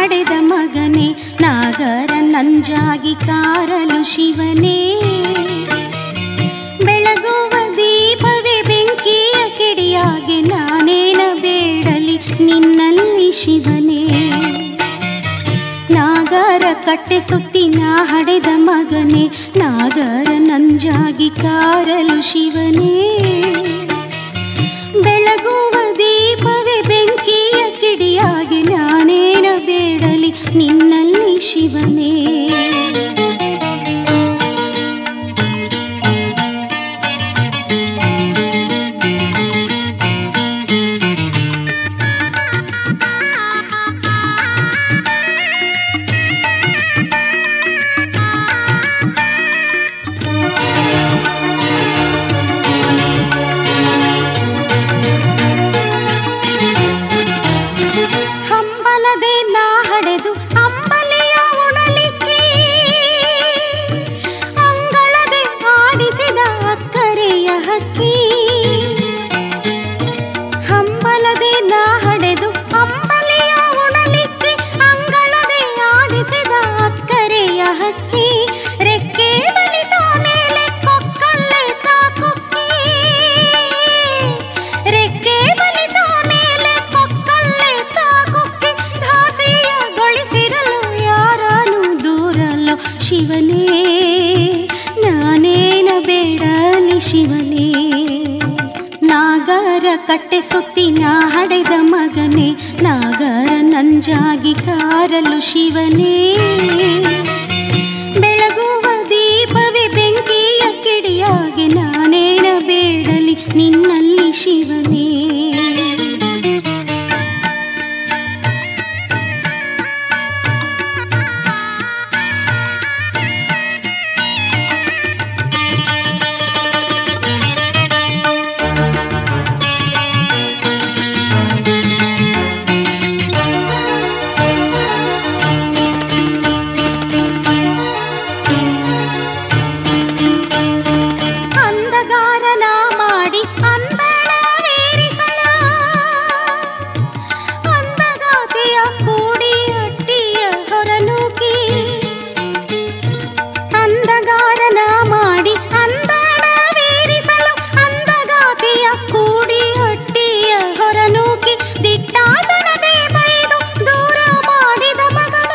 ಹಡೆದ ಮಗನೇ ನಾಗರ ನಂಜಾಗಿ ಕಾರಲು ಶಿವನೇ ಬೆಳಗುವ ದೀಪವೇ ಬೆಂಕಿಯ ಕಿಡಿಯಾಗಿ ನಾನೇನ ಬೇಡಲಿ ನಿನ್ನಲ್ಲಿ ಶಿವನೇ ನಾಗರ ಕಟ್ಟೆ ಸುತ್ತಿ ನಾ ಹಡೆದ ಮಗನೇ ನಾಗರ ನಂಜಾಗಿ ಕಾರಲು ಶಿವನೇ ಬೆಳಗುವ ದೀಪವೇ ಬೆಂಕಿಯ ಕಿಡಿಯಾಗಿ ನಾನೇನ ಬೇಡಲಿ ನಿನ್ನಲ್ಲಿ ಶಿವನೇ ಹಂಬಲದೆ ನಾ ಹಡೆದು ಅಂಬಲಿಯ ಉಣಲಿಕ್ಕೆ ಅಂಗಳದೆ ಆಡಿಸಿದ ಅಕ್ಕರೆಯ ಹಕ್ಕಿ ಹಂಬಲದೆ ನಾ ಹಡೆದು ಅಂಬಲಿಯ ಉಣಲಿಕ್ಕೆ ಅಂಗಳದೆ ಆಡಿಸಿದ ಅಕ್ಕರೆಯ ಹಕ್ಕಿ ರೆಕ್ಕೆ ಬಲಿತ ಮೇಲೆ ಕೊಕ್ಕಲ್ಲೇ ತಾಕೊಕ್ಕಿ ರೆಕ್ಕೆ ಬಲಿತ ಮೇಲೆ ಕೊಕ್ಕಲ್ಲೇ ತಾಕೊಕ್ಕಿ ದಾಸಿಯಗೊಳಿಸಿರಲು ಯಾರನು ದೂರಲು ಶಿವನೇ ನಾನೇನ ಬೇಡಲಿ ಶಿವನೇ ನಾಗರ ಕಟ್ಟೆ ಸುತ್ತಿ ನಾ ಹಡೆದ ಮಗನೇ ನಾಗರ ನಂಜಾಗಿ ಕಾರಲು ಶಿವನೇ ಬೆಳಗುವ ದೀಪವೇ ಬೆಂಕಿಯ ಕಿಡಿಯಾಗಿ ನಾನೇನ ಬೇಡಲಿ ನಿನ್ನಲ್ಲಿ ಶಿವನೇ ಅಂದಗಾರನ ಮಾಡಿ ಅಂದಳವೇರಿಸಲ ಅಂದಗಾತಿಯ ಕೂಡಿ ಅಟ್ಟಿಯ ಹೊರನೂಕಿ ಅಂದಗಾರನ ಮಾಡಿ ಅಂದಳವೇರಿಸಲು ಅಂದಗಾತಿಯ ಕೂಡಿ ಅಟ್ಟಿಯ ಹೊರನೂಕಿ ದಿಟ್ಟಾತನದೆ ಬೈದು ದೂರ ಮಾಡಿದ ಮಗನ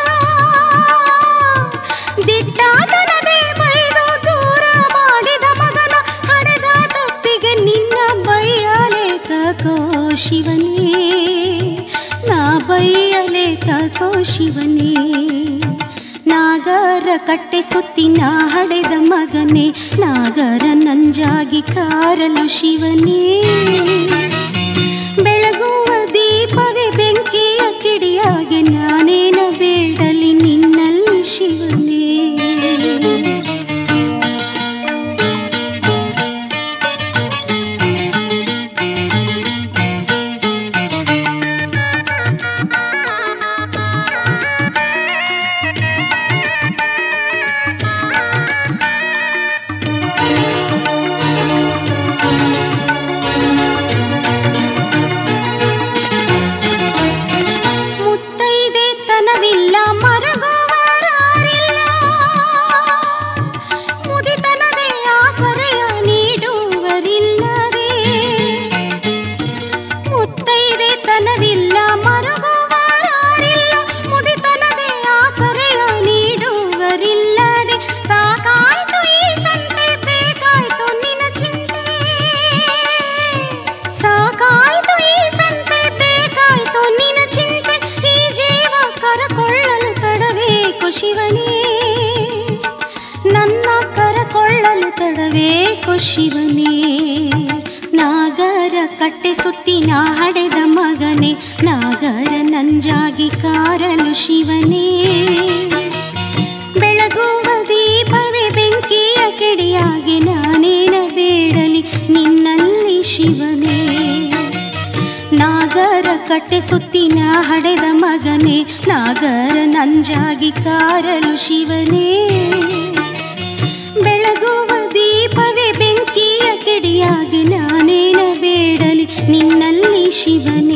ದಿಟ್ಟಾತನದೆ ಬೈದು ದೂರ ಮಾಡಿದ ಮಗನ ಹಡೆದ ತಪ್ಪಿಗೆ ನಿನ್ನ ಬೈಯಲೆ ತಕೋ ಶಿವನೇ ನಾ ಬೈಯಲೆ ತಕೋ ಶಿವನೇ ನಾಗರ ಕಟ್ಟೆ ಸುತ್ತಿ ನಾ ಹಡೆದ ಮಗನೇ ನಾಗರ ನಂಜಾಗಿ ಕಾರಲು ಶಿವನೇ ಬೆಳಗುವ ದೀಪವೇ ಬೆಂಕಿಯ ಕಿಡಿಯಾಗಿ ನಾನೇನ ಬೇಡಲಿ ನಿನ್ನಲ್ಲಿ ಶಿವನೇ ಮುತ್ತೈದೆ ತನವಿಲ್ಲ ಮರಗುವರಾರಿಲ್ಲ ಮುದಿತನದೆ ಆಸರೆಯ ನೀಡುವರಿಲ್ಲದೆ ಮುತ್ತೈದೆ ತನವಿಲ್ಲ ಮರಗುವರಾರಿಲ್ಲ ಮುದಿತನದೆ ಆಸರೆಯ ನೀಡುವರಿಲ್ಲದೆ ಸಾಕಾಯ್ತು ಈ ಸಂತೆ ಬೇಕಾಯ್ತು ನಿನ ಚಿಂತೆ ಸಾಕಾಯ್ತು ಈ ಸಂತೆ ಬೇಕಾಯ್ತು ನಿನ ಚಿಂತೆ ಈ ಜೀವ ಕರಕೊಳ್ಳಲು ತಡಬೇಕು ಶಿವನೇ ನನ್ನ ಕರಕೊಳ್ಳಲು ತಡಬೇಕು ಶಿವನೇ ನಾಗರ ಕಟ್ಟೆ ಸುತ್ತಿ ನಾ ಹಡೆದ ಮಗನೇ ನಾಗರ ನಂಜಾಗಿ ಕಾರಲು ಶಿವನೇ ಬೆಳಗುವ ದೀಪವೇ ಬೆಂಕಿಯ ಕಿಡಿಯಾಗಿ ನಾನೇನ ಬೇಡಲಿ ನಿನ್ನಲ್ಲಿ ಶಿವನೇ ನಾಗರ ಕಟ್ಟೆ ಸುತ್ತಿನ ಹಡೆದ ಮಗನೇ ನಾಗರ ನಂಜಾಗಿ ಕಾರಲು ಶಿವನೇ ಬೆಳಗುವ ದೀಪವೇ ಬೆಂಕಿಯ ಕಿಡಿಯಾಗಿ ನಾನೇನ ಬೇಡಲಿ ನಿನ್ನಲ್ಲಿ ಶಿವನೇ